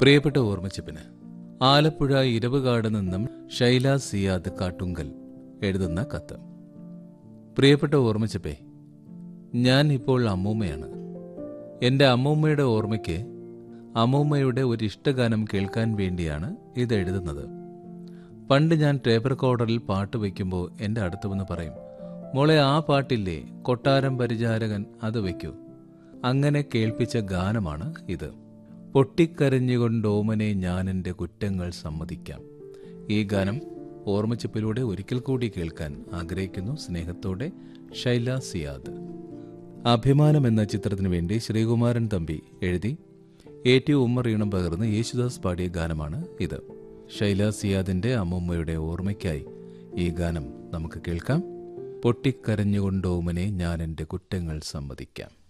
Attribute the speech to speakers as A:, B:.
A: പ്രിയപ്പെട്ട ഓർമ്മിച്ചപ്പിന് ആലപ്പുഴ ഇരവുകാട് നിന്നും ഷൈല സിയാദ് കാട്ടുങ്കൽ എഴുതുന്ന കത്ത് പ്രിയപ്പെട്ട ഓർമ്മിച്ചപ്പേ ഞാൻ ഇപ്പോൾ അമ്മൂമ്മയാണ് എൻ്റെ അമ്മൂമ്മയുടെ ഓർമ്മയ്ക്ക് അമ്മൂമ്മയുടെ ഒരു ഇഷ്ടഗാനം കേൾക്കാൻ വേണ്ടിയാണ് ഇത് എഴുതുന്നത് പണ്ട് ഞാൻ ടേപ്പ് റെക്കോർഡറിൽ പാട്ട് വയ്ക്കുമ്പോൾ എൻ്റെ അടുത്ത് വന്ന് പറയും മോളെ ആ പാട്ടില്ലേ കൊട്ടാരം പരിചാരകൻ അത് വയ്ക്കൂ അങ്ങനെ കേൾപ്പിച്ച ഗാനമാണ് ഇത് പൊട്ടിക്കരഞ്ഞുകൊണ്ടോമനെ ഞാൻ എൻ്റെ കുറ്റങ്ങൾ സമ്മതിക്കാം ഈ ഗാനം ഓർമ്മച്ചപ്പിലൂടെ ഒരിക്കൽ കൂടി കേൾക്കാൻ ആഗ്രഹിക്കുന്നു സ്നേഹത്തോടെ ഷൈല സിയാദ് അഭിമാനം എന്ന ചിത്രത്തിനു വേണ്ടി ശ്രീകുമാരൻ തമ്പി എഴുതി എ ടി ഉമ്മർ ഈണം പകർന്ന് യേശുദാസ് പാടിയ ഗാനമാണ് ഇത് ഷൈല സിയാദിന്റെ അമ്മൂമ്മയുടെ ഓർമ്മയ്ക്കായി ഈ ഗാനം നമുക്ക് കേൾക്കാം പൊട്ടിക്കരഞ്ഞുകൊണ്ടോമനെ ഞാൻ എൻ്റെ കുറ്റങ്ങൾ സമ്മതിക്കാം